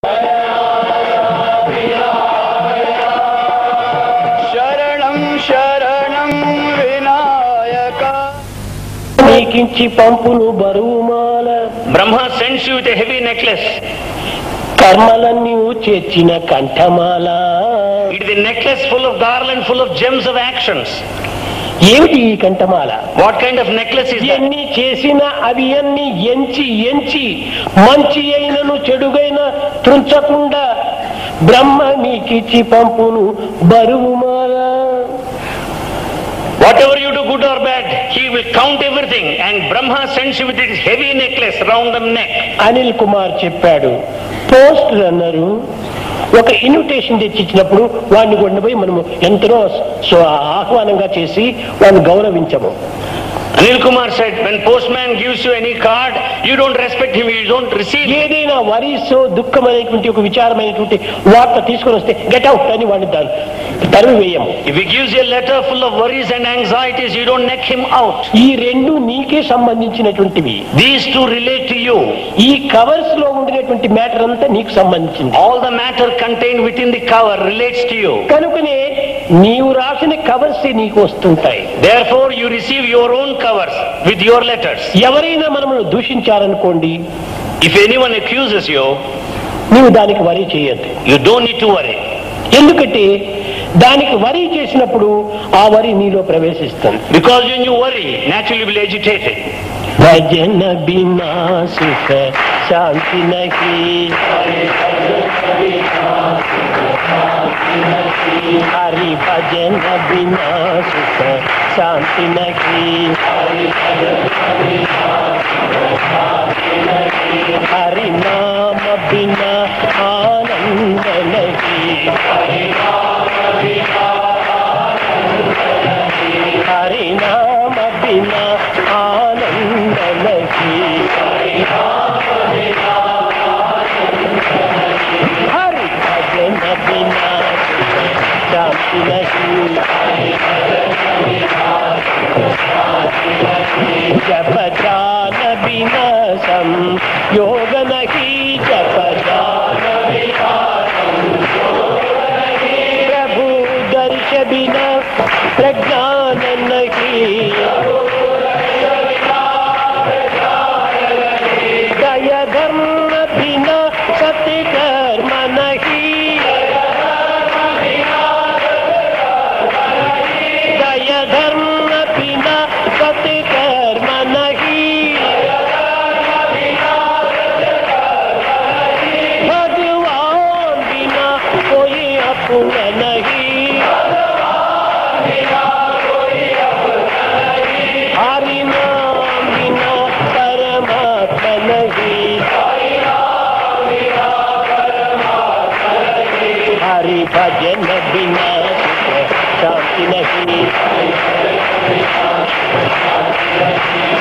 శరణం శరణం వినాయక నీకించి పంపును బరువుమాల Brahma sends you with a heavy necklace. కర్మలన్నీ చేర్చిన కంఠమాల It is a necklace full of garland, full of gems of actions. ఏమిటి ఈ కంఠమాల What kind of necklace is that? ఎన్ని చేసినా అవి అన్ని ఎంచి ఎంచి మంచి అయినను చెడుగైన త్రుంచకుండా బ్రహ్మ నీకిచ్చి పంపును బరువుమాల Whatever you do, good or bad, he will count everything. And Brahma sends you with his heavy necklace round the neck. Anil Kumar చెప్పాడు పోస్ట్ రన్నరు ఒక ఇన్విటేషన్ తెచ్చి ఇచ్చినప్పుడు వాడిని కొండ పోయి మనము ఎంతనో సో ఆహ్వానంగా చేసి వాడిని గౌరవించము Anil Kumar said, when postman gives you any card, you don't respect him, you don't receive it. ఏదైనా వరీసో దుఃఖమైనటువంటి ఒక విచారమైనటువంటి వార్త తీసుకొని వస్తే గెట్ అవుట్ అని వాడిని దాన్ని తరిమి వేయము If he gives you a letter full of worries and anxieties, you don't neck him out. ఈ రెండు నీకే సంబంధించినటువంటివి These two relate to you. ఈ కవర్స్ లో ఉండినటువంటి మ్యాటర్ అంతా నీకు సంబంధించింది All the matter contained within the cover relates to you. కనుకనే నీవు రాసిన కవర్స్ నీకు వస్తుంటాయి Therefore, you receive your own covers with your letters. ఎవరైనా మనము దూషించారనుకోండి If anyone accuses you, నీవు దానికి వరి చేయొద్దు you don't need to worry. ఎందుకంటే దానికి వరి చేసినప్పుడు ఆ వరి నీలో ప్రవేశిస్తుంది Because when you worry, naturally you will be agitated. భజన బినా సుఖ శాంతి నహి హరి భజన బినా సుఖ శాంతి నహి హరి నామ బినా ఆనంద నహి హరి నామ బినా ఆనంద నహి హరి భజన బినా శాంతి నహి జప జాన బినా సం యోగ నహి జప జాన प्रभु दर्श बिना प्रज्ञान नहीं दया धर्म बिना सत्य कर्म नहीं दया धर्म बिना सत्य कर्म नहीं भगवान बिना कोई अपना नहीं हरि नाम बिना परमात्मा नहीं हरि भजन बिना सुख शांति नहीं